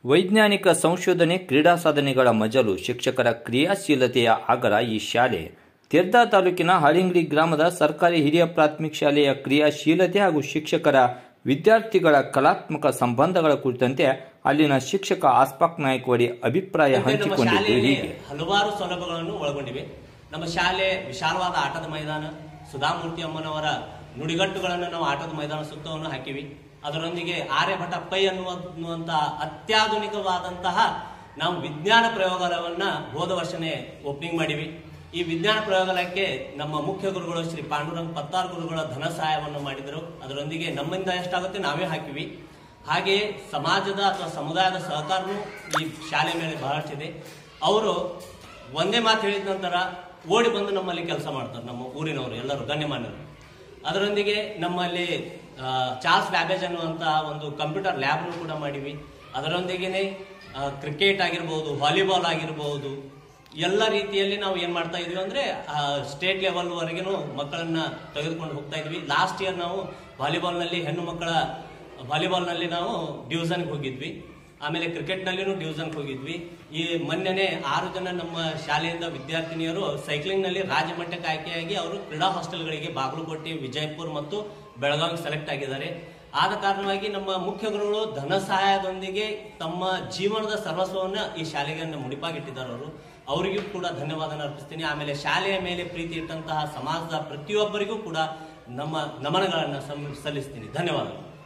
ವೈಜ್ಞಾನಿಕ ಸಂಶೋಧನೆ ಕ್ರೀಡಾ ಸಾಧನೆಗಳ ಮಜಲು ಶಿಕ್ಷಕರ ಕ್ರಿಯಾಶೀಲತೆಯ ಆಗರ ಈ ಶಾಲೆ ತೆರ್ದಾ ತಾಲೂಕಿನ ಹಳಿಂಗಡಿ ಗ್ರಾಮದ ಸರ್ಕಾರಿ ಹಿರಿಯ ಪ್ರಾಥಮಿಕ ಶಾಲೆಯ ಕ್ರಿಯಾಶೀಲತೆ ಹಾಗೂ ಶಿಕ್ಷಕರ ವಿದ್ಯಾರ್ಥಿಗಳ ಕಲಾತ್ಮಕ ಸಂಬಂಧಗಳ ಕುರಿತಂತೆ ಅಲ್ಲಿನ ಶಿಕ್ಷಕ ಆಸ್ಪಾಕ್ ನಾಯಕ್ವಾಡಿ ಅಭಿಪ್ರಾಯ ಮತ್ತೆ ನಮ್ಮ ಹಂಚಿಕೊಂಡಿದ್ದು ಶಾಲೆಯಲ್ಲಿ ಹೀಗೆ ಹಲವಾರು ಸೌಲಭ್ಯಗಳನ್ನು ಒಳಗೊಂಡಿವೆ ನಮ್ಮ ಶಾಲೆ ವಿಶಾಲವಾದ ಆಟದ ಮೈದಾನ ಸುಧಾಮೂರ್ತಿ ಅಮ್ಮನವರ ನುಡಿಗಟ್ಟುಗಳನ್ನು ನಾವು ಆಟದ ಮೈದಾನ ಸುತ್ತವನ್ನು ಹಾಕಿವಿ ಅದರೊಂದಿಗೆ ಆರ್ಯಭಟ ಪೈ ಅನ್ನುವ ಅನ್ನುವಂತಹ ಅತ್ಯಾಧುನಿಕವಾದಂತಹ ನಾವು ವಿಜ್ಞಾನ ಪ್ರಯೋಗಾಲಯವನ್ನ ಹೋದ ವರ್ಷನೇ ಓಪನಿಂಗ್ ಮಾಡಿವಿ ಈ ವಿಜ್ಞಾನ ಪ್ರಯೋಗಾಲಯಕ್ಕೆ ನಮ್ಮ ಮುಖ್ಯ ಗುರುಗಳು ಶ್ರೀ ಪಾಂಡುರಂಗ ಪತ್ತಾರ್ ಗುರುಗಳ ಧನ ಸಹಾಯವನ್ನು ಮಾಡಿದರು ಅದರೊಂದಿಗೆ ನಮ್ಮಿಂದ ಎಷ್ಟಾಗುತ್ತೆ ನಾವೇ ಹಾಕಿವಿ ಹಾಗೆಯೇ ಸಮಾಜದ ಅಥವಾ ಸಮುದಾಯದ ಸಹಕಾರನೂ ಈ ಶಾಲೆ ಮೇಲೆ ಬಹಳಷ್ಟಿದೆ ಅವರು ಒಂದೇ ಮಾತು ಹೇಳಿದ ನಂತರ ಓಡಿ ಬಂದು ನಮ್ಮಲ್ಲಿ ಕೆಲಸ ಮಾಡ್ತಾರೆ ನಮ್ಮ ಊರಿನವರು ಎಲ್ಲರೂ ಗಣ್ಯಮಾನ್ಯರು ಅದರೊಂದಿಗೆ ನಮ್ಮಲ್ಲಿ ಆ, ಚಾರ್ಲ್ಸ್ ಬ್ಯಾಬೇಜ್ ಅನ್ನುವಂಥ ಒಂದು ಕಂಪ್ಯೂಟರ್ ಲ್ಯಾಬ್ನು ಕೂಡ ಮಾಡಿವಿ ಅದರೊಂದಿಗೆನೆ ಆ, ಕ್ರಿಕೆಟ್ ಆಗಿರ್ಬೋದು ವಾಲಿಬಾಲ್ ಆಗಿರ್ಬೋದು ಎಲ್ಲ ರೀತಿಯಲ್ಲಿ ನಾವು ಏನ್ ಮಾಡ್ತಾ ಇದೀವಿ ಅಂದ್ರೆ ಸ್ಟೇಟ್ ಲೆವೆಲ್ ವರೆಗೂ ಮಕ್ಕಳನ್ನ ತೆಗೆದುಕೊಂಡು ಹೋಗ್ತಾ ಇದ್ವಿ ಲಾಸ್ಟ್ ಇಯರ್ ನಾವು ವಾಲಿಬಾಲ್ ನಲ್ಲಿ ಹೆಣ್ಣು ಮಕ್ಕಳ ವಾಲಿಬಾಲ್ ನಲ್ಲಿ ನಾವು ಡಿವಿಷನ್ ಹೋಗಿದ್ವಿ ಆಮೇಲೆ ಕ್ರಿಕೆಟ್ ನಲ್ಲಿನೂ ಡಿವಿಷನ್ ಹೋಗಿದ್ವಿ ಈ ಮೊನ್ನೆನೆ ಆರು ಜನ ನಮ್ಮ ಶಾಲೆಯಿಂದ ವಿದ್ಯಾರ್ಥಿನಿಯರು ಸೈಕ್ಲಿಂಗ್ ನಲ್ಲಿ ರಾಜ್ಯ ಮಟ್ಟಕ್ಕೆ ಆಯ್ಕೆಯಾಗಿ ಅವರು ಕ್ರೀಡಾ ಹಾಸ್ಟೆಲ್ಗಳಿಗೆ ಬಾಗಲಕೋಟೆ ವಿಜಯಪುರ ಮತ್ತು ಬೆಳಗಾವಿ ಸೆಲೆಕ್ಟ್ ಆಗಿದ್ದಾರೆ ಆದ ಕಾರಣವಾಗಿ ನಮ್ಮ ಮುಖ್ಯ ಗುರುಗಳು ಧನ ಸಹಾಯದೊಂದಿಗೆ ತಮ್ಮ ಜೀವನದ ಸರ್ವಸ್ವವನ್ನ ಈ ಶಾಲೆಗೆ ಮುಡಿಪಾಗಿಟ್ಟಿದ್ದಾರೆ ಅವರು ಅವರಿಗೂ ಕೂಡ ಧನ್ಯವಾದ ಅರ್ಪಿಸ್ತೀನಿ ಆಮೇಲೆ ಶಾಲೆಯ ಮೇಲೆ ಪ್ರೀತಿ ಇಟ್ಟಂತಹ ಸಮಾಜದ ಪ್ರತಿಯೊಬ್ಬರಿಗೂ ಕೂಡ ನಮ್ಮ ನಮನಗಳನ್ನ ಸಲ್ಲಿಸ್ತೀನಿ ಧನ್ಯವಾದಗಳು